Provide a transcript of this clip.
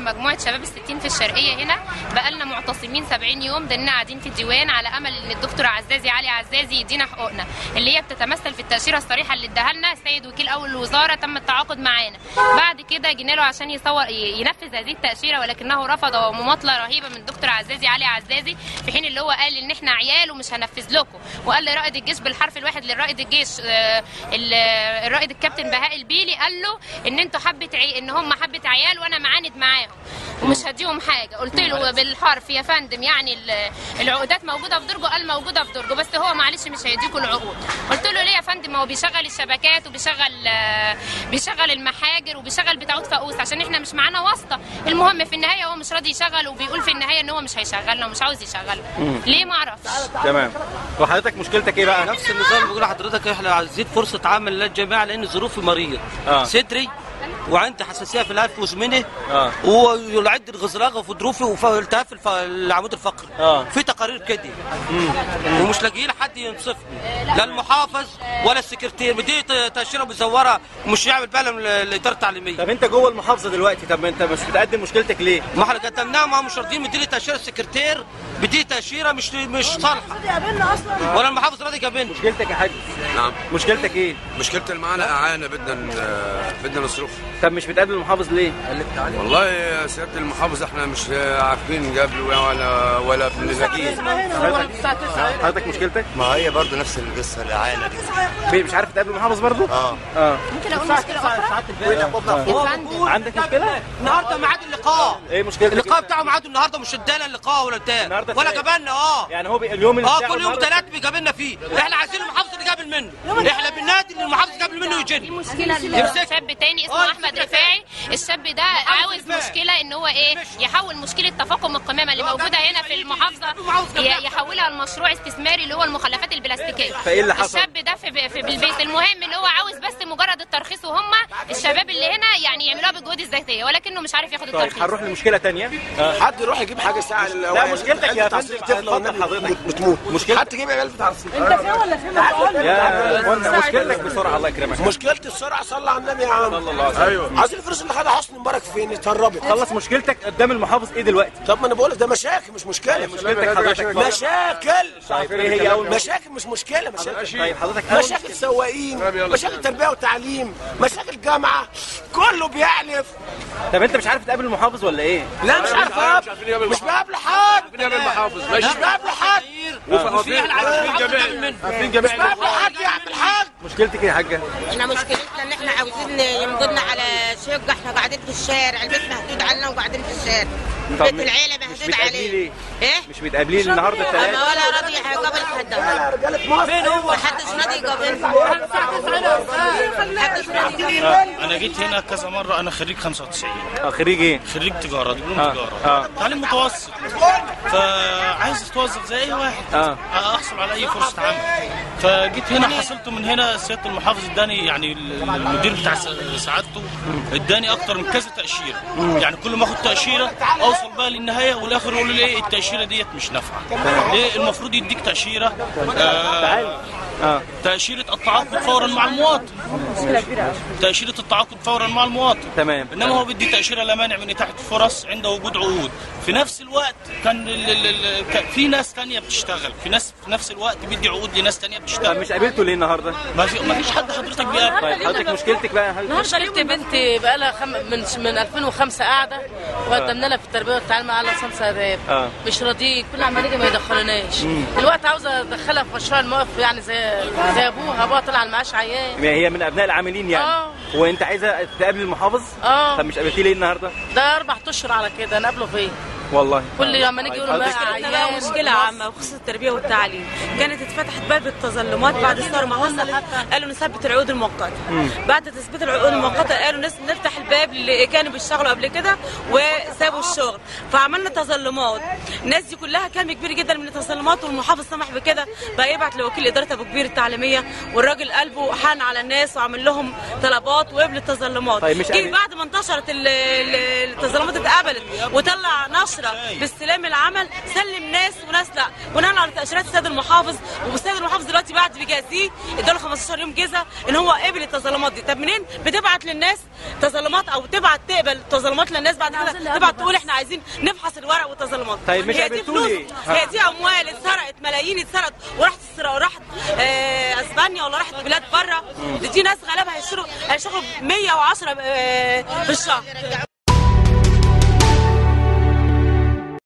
مجموعه شباب الستين في الشرقيه هنا بقالنا معتصمين 70 يوم دلنا قاعدين في الديوان على امل ان الدكتور عزازي علي عزازي يدينا حقوقنا اللي هي بتتمثل في التاشيره الصريحه اللي اداها لنا السيد وكيل اول الوزاره تم التعاقد معانا بعد كده جينا له عشان يصور ي- ينفذ هذه التاشيره ولكنه رفض ومماطله رهيبه من الدكتور عزازي علي عزازي في حين اللي هو قال ان احنا عيال ومش هنفذ لكم وقال لرائد الجيش بالحرف الواحد للرائد الجيش آه، ال- الرائد الكابتن بهاء البيلي قال له ان انتوا حبه عي... ان هم حبه عيال وانا معاند معاهم ومش هديهم حاجه قلت له بالحرف يا فندم يعني ال- العقودات موجوده في درجه قال موجوده في درجه بس هو معلش مش هيديكوا العقود قلت له ليه يا فندم ما هو بيشغل الشبكات وبيشغل آه، بيشغل المحاجر وبيشغل بتاعود فاقوس عشان احنا مش معانا واسطه المهم في النهايه هو مش راضي يشغل وبيقول في النهايه ان هو مش هيشغلنا ومش عاوز يشغلنا ليه ما اعرفش تمام وحضرتك مشكلتك ايه بقى؟ نفس النظام بيقول لحضرتك احنا عايزين فرصه عمل للجميع لان ظروفي مريض آه. صدري وعندي حساسيه في الانف وزمنه آه. وعندي الغزراغه في ظروفي والتهاب الف- العمود الفقري آه. في تقارير كده ومش لاقيين حد ينصفني لا المحافظ ولا السكرتير بدي تاشيره مزوره ومش يعمل بالها من الاداره التعليميه طب انت جوه المحافظه دلوقتي طب انت مش بتقدم مشكلتك ليه؟ ما احنا قدمناها ما هم مش راضيين مديني تاشيره السكرتير بدي تاشيره مش مش صالحه ولا المحافظ راضي يقابلني مشكلتك يا حاج نعم مشكلتك ايه؟ مشكلة المعانا إعانة بدنا ن- بدنا نصرف طب مش بتقابل المحافظ ليه؟ والله يا سيادة المحافظ احنا مش عارفين نقابله ولا ولا بنلاقيه حضرتك مشكلتك؟ ما هي برضه نفس القصه الاعانه دي بيه مش عارف تقابل المحافظ برضه؟ اه اه ممكن اقول مشكله اخرى يا فندم عندك مشكله؟ النهارده ميعاد اللقاء ايه مشكلتك؟ اللقاء بتاعه ميعاده النهارده مش ادانا اللقاء ولا بتاع النهاردة ولا ثلاث. جابلنا اه يعني هو بي... اليوم اللي اه بتاعه كل يوم النهاردة- ثلاث بيقابلنا فيه احنا عايزين المحافظ اللي قابل منه احنا بننادي ان المحافظ قابل منه يجينا مشكله يمسك. شاب تاني اسمه آه، احمد يمسك. رفاعي الشاب ده عاوز رفاعي. مشكله ان هو ايه يحول مشكله تفاقم القمامه اللي موجوده هنا في المحافظه ي- يحولها لمشروع استثماري اللي هو المخلفات البلاستيكيه فإيه اللي حصل؟ الشاب ده في, في بالبيت المهم ان هو عاوز بس مجرد الترخيص وهم الشباب اللي هنا يعني يعملوها بالجهود الذاتيه ولكنه مش عارف ياخد طيب الترخيص هنروح لمشكله تانية حد يروح يجيب حاجه ساعه لا مشكلتك يا فندم اتفضل حضرتك بتموت مشكلتك حد يجيب علبه عصير يا اخوانا مشكلتك بسرعه الله يكرمك مشكله السرعه صلى على النبي يا عم صلى الله عليه وسلم ايوه عايزين الفلوس اللي خدها حسني مبارك فين اتهربت خلص مشكلتك قدام المحافظ ايه دلوقتي؟ طب ما انا بقول لك ده مشاكل مش مشكله مشكلتك حضرتك مشاكل طيب ايه هي اول مشاكل مش مشكله مشاكل طيب حضرتك اول مشاكل سواقين مشاكل تربيه وتعليم مشاكل جامعه كله بيحلف طب انت مش عارف تقابل المحافظ ولا ايه؟ لا مش عارف أقابل. مش بقابل حد مش بقابل حد وفي احنا عايزين المحافظ قابل منه مش بقابل حد يعمل حاجه مشكلتك ايه يا حاجه؟ احنا مشكلتنا ان احنا عاوزين يمضوا على شقه احنا قاعدين في الشارع البيت مهدود علينا وقاعدين في الشارع طب بيت مش- العيله مش مهدود بتقابليه عليه ليه؟ ايه مش بتقابليه النهارده اما الثلاث ولا راضي يقابل حد فين هو محدش راضي يقابلنا محدش راضي يقابلنا انا جيت هنا كذا مره انا خريج 95 اه خريج ايه؟ خريج تجاره دبلوم آه، تجاره آه. تعليم متوسط فعايز اتوظف زي اي واحد آه. احصل على اي فرصه عمل فجيت هنا حصلت من هنا سياده المحافظ اداني يعني المدير بتاع س- سعادته اداني اكتر من كذا تاشيره يعني كل ما اخد تاشيره اوصل بقى للنهايه والاخر يقول لي ايه التاشيره ديت مش نافعه ليه المفروض يديك تاشيره آه اه تاشيره التعاقد فورا مع المواطن تاشيره التعاقد فورا مع المواطن تمام انما هو بدي تاشيره لا مانع من اتاحه الفرص عند وجود عقود في نفس الوقت كان ال ال ال كان في ناس تانية بتشتغل في ناس في نفس الوقت بيدي عقود لناس تانية طب بتشتغل مش قابلته ليه النهارده؟ ما في ما فيش حد حضرتك بيقابل طيب حضرتك مشكلتك بقى هل مشكلتي بنتي بقى لها خم... من من 2005 قاعده وقدمنا لها في التربيه والتعليم على لسان سادات آه. مش راضيين كل عم نيجي ما يدخلوناش دلوقتي عاوزه ادخلها في مشروع الموقف يعني زي زي ابوها ابوها طلع على المعاش عيان هي من ابناء العاملين يعني آه. وانت عايزه تقابل المحافظ؟ اه طب مش قابلتيه ليه النهارده؟ ده اربع اشهر على كده نقابله فين والله كل يوم نيجي يقولوا ما مشكلتنا بقى عيان مشكلة عامة بخصوص التربية والتعليم كانت اتفتحت باب التظلمات بعد الثورة ما حصلت قالوا نثبت العقود المؤقتة بعد تثبيت العقود المؤقتة قالوا نس- نفتح الباب اللي كانوا بيشتغلوا قبل كده وسابوا الشغل فعملنا تظلمات الناس دي كلها كم كبير جدا من التظلمات والمحافظ سمح بكده بقى يبعت لوكيل إدارة أبو كبير التعليمية والراجل قلبه حان على الناس وعمل لهم طلبات وقبل التظلمات طيب مش جه قابل- بعد ما انتشرت ال- ال- التظلمات اتقبلت وطلع نشر 10 باستلام العمل سلم ناس وناس لا بناء على تاشيرات السيد المحافظ والسيد المحافظ دلوقتي بعد بيجازيه اداله 15 يوم جزا ان هو قبل التظلمات دي طب منين بتبعت للناس تظلمات او تبعت تقبل تظلمات للناس بعد كده تبعت تقول احنا عايزين نفحص الورق والتظلمات طيب مش هي دي قابلتوا لي؟ فلوس هي دي اموال اتسرقت ملايين اتسرقت وراحت السرقه وراحت آه، اسبانيا ولا راحت بلاد بره دي ناس غالبا هيشتروا هيشتغلوا 110 آه، في الشهر